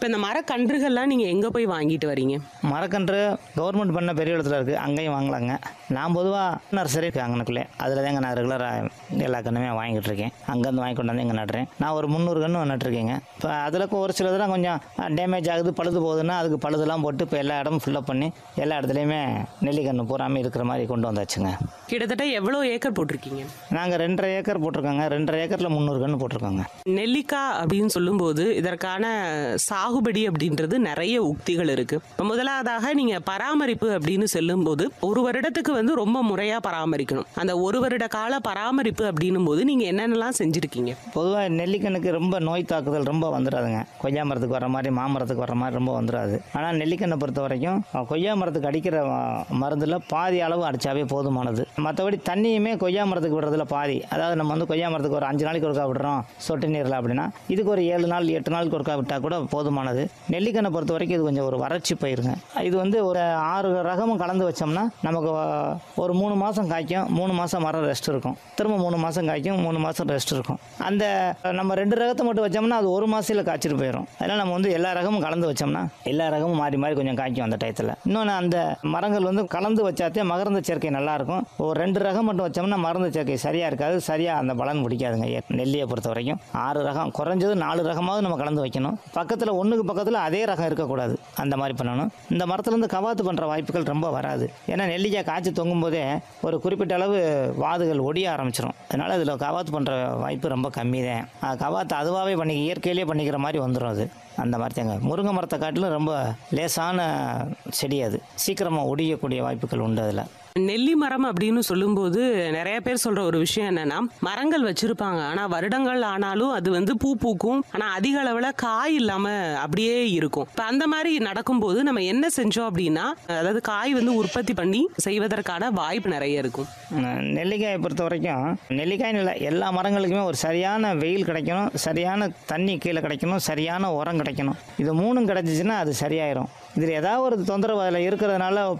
இப்போ இந்த மரக்கன்றுகள்லாம் நீங்கள் எங்கே போய் வாங்கிட்டு வரீங்க மரக்கன்று கவர்மெண்ட் பண்ண பெரிய இடத்துல இருக்குது அங்கேயும் வாங்கலாங்க நான் பொதுவாக நர்சரி இருக்குது அங்கனக்குள்ளே அதில் தாங்க நான் ரெகுலராக எல்லா கன்றுமே வாங்கிட்டு இருக்கேன் அங்கேருந்து வாங்கி கொண்டாந்து இங்கே நடுறேன் நான் ஒரு முந்நூறு கன்று நட்டுருக்கேங்க இப்போ அதில் ஒரு சிலதெல்லாம் கொஞ்சம் டேமேஜ் ஆகுது பழுது போகுதுன்னா அதுக்கு பழுதெல்லாம் போட்டு இப்போ எல்லா இடமும் ஃபில்லப் பண்ணி எல்லா இடத்துலையுமே நெல்லிக்கன்று பூராமே இருக்கிற மாதிரி கொண்டு வந்தாச்சுங்க கிட்டத்தட்ட எவ்வளோ ஏக்கர் போட்டிருக்கீங்க நாங்கள் ரெண்டரை ஏக்கர் போட்டிருக்கோங்க ரெண்டரை ஏக்கரில் முந்நூறு கன்று போட்டிருக்கோங்க நெல்லிக்காய் அப்படின்னு சொல்லும்போது இதற்கான சாகுபடி அப்படின்றது நிறைய உக்திகள் இருக்கு இப்ப முதலாவதாக நீங்க பராமரிப்பு அப்படின்னு சொல்லும்போது ஒரு வருடத்துக்கு வந்து ரொம்ப முறையா பராமரிக்கணும் அந்த ஒரு வருட கால பராமரிப்பு அப்படின்னும் போது நீங்க என்னென்னலாம் செஞ்சிருக்கீங்க பொதுவாக நெல்லிக்கண்ணுக்கு ரொம்ப நோய் தாக்குதல் ரொம்ப வந்துடாதுங்க கொய்யா மரத்துக்கு வர மாதிரி மாமரத்துக்கு வர மாதிரி ரொம்ப வந்துடாது ஆனால் நெல்லிக்கண்ணை பொறுத்த வரைக்கும் அஹ், கொய்யா மரத்துக்கு அடிக்கிற அஹ், மருந்துல பாதி அளவு அடித்தாவே போதுமானது மற்றபடி தண்ணியுமே கொய்யா மரத்துக்கு விடுறதுல பாதி அதாவது நம்ம வந்து கொய்யா மரத்துக்கு ஒரு அஞ்சு நாளைக்கு ஒருக்கா விடுறோம் சொட்டு நீரில் அப்படின்னா இதுக்கு ஒரு ஏழு நாள் எட்டு நாளுக்கு ஒருக்கா விட்டால் கூட போதுமானது நெல்லிக்கண்ணை பொறுத்த வரைக்கும் இது கொஞ்சம் ஒரு வறட்சி பயிருங்க இது வந்து ஒரு ஆறு ரகமும் கலந்து வச்சோம்னா நமக்கு அஹ், ஒரு மூணு மாதம் காய்க்கும் மூணு மாதம் மரம் ரெஸ்ட் இருக்கும் திரும்ப மூணு மாதம் காய்க்கும் மூணு மாதம் ரெஸ்ட் இருக்கும் அந்த நம்ம ரெண்டு ரகத்தை மட்டும் வச்சோம்னா அது ஒரு மாதத்தில் காய்ச்சிட்டு போயிடும் அதனால் நம்ம வந்து எல்லா ரகமும் கலந்து வச்சோம்னா எல்லா ரகமும் மாறி மாறி கொஞ்சம் காய்க்கும் அந்த டயத்தில் இன்னொன்று அந்த மரங்கள் வந்து கலந்து வச்சாத்தே மகரந்த சேர்க்கை நல்லாயிருக்கும் ஒரு ரெண்டு ரகம் மட்டும் வச்சோம்னா மருந்து சேர்க்கை சரியாக இருக்காது சரியாக அந்த பலன் பிடிக்காதுங்க ஏ- நெல்லியை பொறுத்த வரைக்கும் ஆறு ரகம் குறைஞ்சது நாலு ரகமாவது நம்ம கலந்து வைக்கணும் பக்கத்தில் ஒன்றுக்கு பக்கத்தில் அதே ரகம் இருக்கக்கூடாது அந்த மாதிரி பண்ணணும் இந்த மரத்துலேருந்து கவாத்து பண்ணுற வாய்ப்புகள் ரொம்ப வராது ஏன்னா நெல்லிக்காய் காய்ச்சி தொங்கும் போதே ஒரு குறிப்பிட்ட அளவு வாதுகள் ஒடிய ஆரம்பிச்சிடும் அதனால் அதில் கவாத்து பண்ணுற வாய்ப்பு ரொம்ப கம்மி தான் அது கவாத்து அதுவாகவே பண்ணி இயற்கையிலேயே பண்ணிக்கிற மாதிரி வந்துடும் அது அந்த மாதிரி தாங்க முருங்கை மரத்தை காட்டிலும் ரொம்ப லேசான செடி அது சீக்கிரமாக ஒடியக்கூடிய வாய்ப்புகள் உண்டு அதில் நெல்லி மரம் அப்படின்னு சொல்லும்போது நிறைய பேர் சொல்ற ஒரு விஷயம் என்னன்னா மரங்கள் வச்சிருப்பாங்க ஆனா வருடங்கள் ஆனாலும் அது வந்து பூ பூக்கும் ஆனா அதிக அளவுல காய் இல்லாம அப்படியே இருக்கும் இப்ப அந்த மாதிரி நடக்கும்போது நம்ம என்ன செஞ்சோம் அப்படின்னா அதாவது காய் வந்து உற்பத்தி பண்ணி செய்வதற்கான வாய்ப்பு நிறைய இருக்கும் அஹ் நெல்லிக்காயை பொறுத்த வரைக்கும் நெல்லிக்காய்னு இல்லை எல்லா மரங்களுக்குமே ஒரு சரியான வெயில் கிடைக்கணும் சரியான தண்ணி கீழே கிடைக்கணும் சரியான உரம் கிடைக்கணும் இது மூணும் கிடைச்சிச்சுன்னா அது சரியாயிரும் இதில் ஏதாவது ஒரு தொந்தரவு அதில் இருக்கிறதுனால